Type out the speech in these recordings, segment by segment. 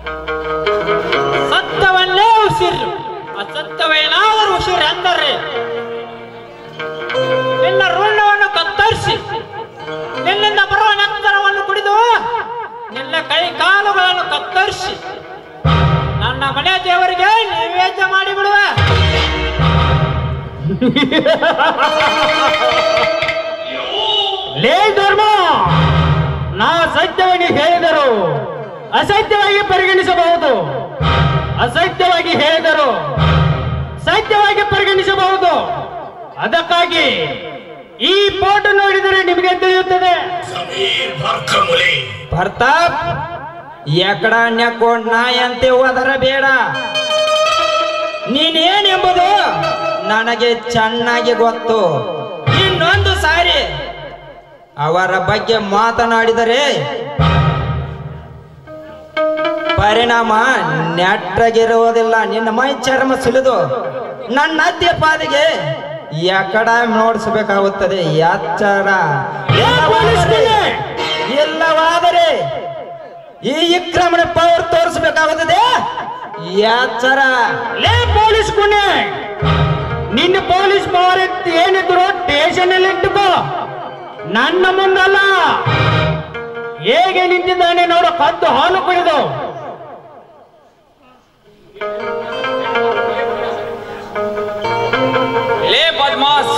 ಸತ್ಯವನ್ನೇ ಉಸಿರು ಅಸತ್ಯವೇನಾದರೂ ಉಸಿರು ಎಂದರೆ ನಿನ್ನ ಋಣವನ್ನು ಕತ್ತರಿಸಿ ನಿನ್ನಿಂದ ಬರುವ ನೆತ್ತರವನ್ನು ಕುಡಿದು ನಿನ್ನ ಕೈ ಕಾಲುಗಳನ್ನು ಕತ್ತರಿಸಿ ನನ್ನ ಮನೆ ದೇವರಿಗೆ ನೈವೇದ್ಯ ಮಾಡಿಬಿಡುವೆ ಲೇ ಧರ್ಮ ನಾ ಸತ್ಯವಾಗಿ ಹೇಳಿದರು ಅಸತ್ಯವಾಗಿ ಪರಿಗಣಿಸಬಹುದು ಅಸತ್ಯವಾಗಿ ಹೇಳಿದರು ಸತ್ಯವಾಗಿ ಪರಿಗಣಿಸಬಹುದು ಅದಕ್ಕಾಗಿ ಈ ಫೋಟೋ ನೋಡಿದರೆ ನಿಮಗೆ ತಿಳಿಯುತ್ತದೆ ಸಮೀರ್ ಬರ್ಕಮುಲೆ ಪ್ರತಾಪ್ ಎಕಡ ನೆಕ್ಕೊಂಡ್ ನಾಯಿ ಅಂತೆ ಹೋದರ ಬೇಡ ನೀನೇನೆಂಬುದು ನನಗೆ ಚೆನ್ನಾಗಿ ಗೊತ್ತು ಇನ್ನೊಂದು ಸಾರಿ ಅವರ ಬಗ್ಗೆ ಮಾತನಾಡಿದರೆ ಪರಿಣಾಮ ನೆಟ್ಟಗಿರುವುದಿಲ್ಲ ನಿನ್ನ ಮೈ ಚರ್ಮ ಸುಲಿದು ನನ್ನ ಅತ್ಯ ಪಾದಿಗೆ ಎಕಡ ನೋಡಿಸಬೇಕಾಗುತ್ತದೆ ಎಚ್ಚರ ಇಲ್ಲವಾದರೆ ಇಲ್ಲವಾದರೆ ಈ ವಿಕ್ರಮಣ ಪವರ್ ತೋರಿಸಬೇಕಾಗುತ್ತದೆ ಎಚ್ಚರ ಲೇ ಪೊಲೀಸ್ ಕುಣೆ ನಿನ್ನ ಪೊಲೀಸ್ ಪವರ್ ಏನಿದ್ರು ಸ್ಟೇಷನ್ ಅಲ್ಲಿ ಇಟ್ಟುಕೋ ನನ್ನ ಮುಂದಲ್ಲ ಹೇಗೆ ನಿಂತಿದ್ದಾನೆ ನೋಡು ಕದ್ದು ಹಾಲು ಕುಡಿದು ಲೇ ಬದ್ಮಾಸ್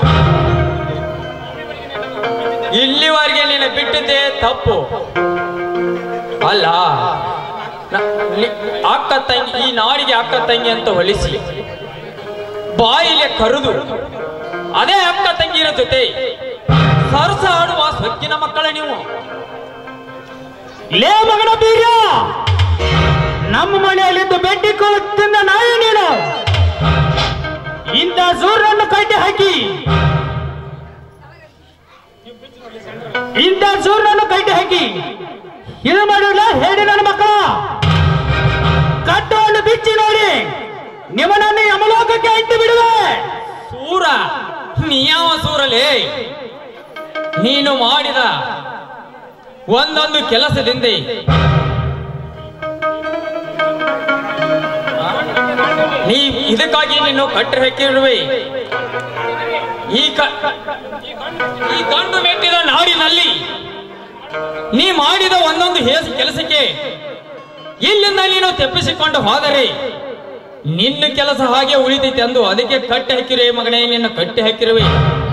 ಇಲ್ಲಿವರೆಗೆ ನೀನು ಬಿಟ್ಟಿದ್ದೆ ತಪ್ಪು ಅಲ್ಲ ನ- ನಿ- ಅಕ್ಕ ತಂಗಿ ಈ ನಾಡಿಗೆ ಅಕ್ಕ ತಂಗಿ ಅಂತ ಹೊಲಿಸಿ ಬಾಯಿಲೆ ಕರೆದು ಅದೇ ಅಕ್ಕ ತಂಗಿರ ಜೊತೆ ಸರಸ ಆಡುವ ಸೊಕ್ಕಿನ ಮಕ್ಕಳ ನೀವು ಲೇ ಮಗನ ಬೀರ್ಯ ನಮ್ಮ ಮನೆಯಲ್ಲಿದ್ದು ಬೆಟ್ಟಿ ತಿಂದ ನಾಯಿ ನೀನು ಇಂಥ ಸೂರ್ಯನನ್ನು ಕಟ್ಟಿ ಹಾಕಿ ಇಂಥ ಸೂರ್ಯನನ್ನು ಕಟ್ಟಿ ಹಾಕಿ ಇದು ಮಾಡಿಲ್ಲ ಹೇಳಿ ನನ್ನ ಮಕ್ಕಳ ಕಟ್ಟುವನ್ನು ಬಿಚ್ಚಿ ನೋಡಿ ನಿಮ್ಮನನ್ನು ಯಮಲೋಕಕ್ಕೆ ಅಂಟಿ ಬಿಡುವೆ ಸೂರ ನೀಯಾವ ಸೂರಲೇ ನೀನು ಮಾಡಿದ ಒಂದೊಂದು ಕೆಲಸದಿಂದ ನೀ ಇದಕ್ಕಾಗಿ ನೀನು ಕಟ್ಟೆ ಹಾಕಿರುವೆ ಈ ಕ ಈ ಗಂಡು ಮೆಟ್ಟಿದ ನಾಡಿನಲ್ಲಿ ನೀ ಮಾಡಿದ ಒಂದೊಂದು ಹೇಸ ಕೆಲಸಕ್ಕೆ ಇಲ್ಲಿಂದ ನೀನು ತೆಪ್ಪಿಸಿಕೊಂಡು ಹೋದರೆ ನಿನ್ನ ಕೆಲಸ ಹಾಗೆ ಉಳಿತೈತೆ ಅಂದು ಅದಕ್ಕೆ ಕಟ್ಟಿ ಹಾಕಿರುವೆ ಮಗನೇ ನಿನ್ನ ಕಟ್ಟಿ ಹಾಕಿರುವೆ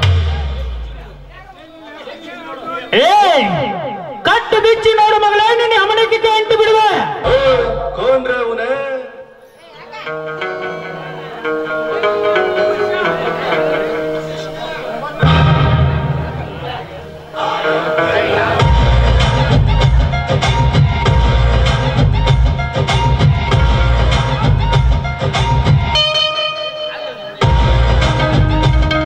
ಏ ಕಟ್ಟು ಬಿಚ್ಚಿ ನೋಡು ಮಗಳೇ ನಿನ್ನ ಯಮಲೋಕಕ್ಕೆ ಅಂಟಿ ಬಿಡುವೆ कौन रहा उन्हें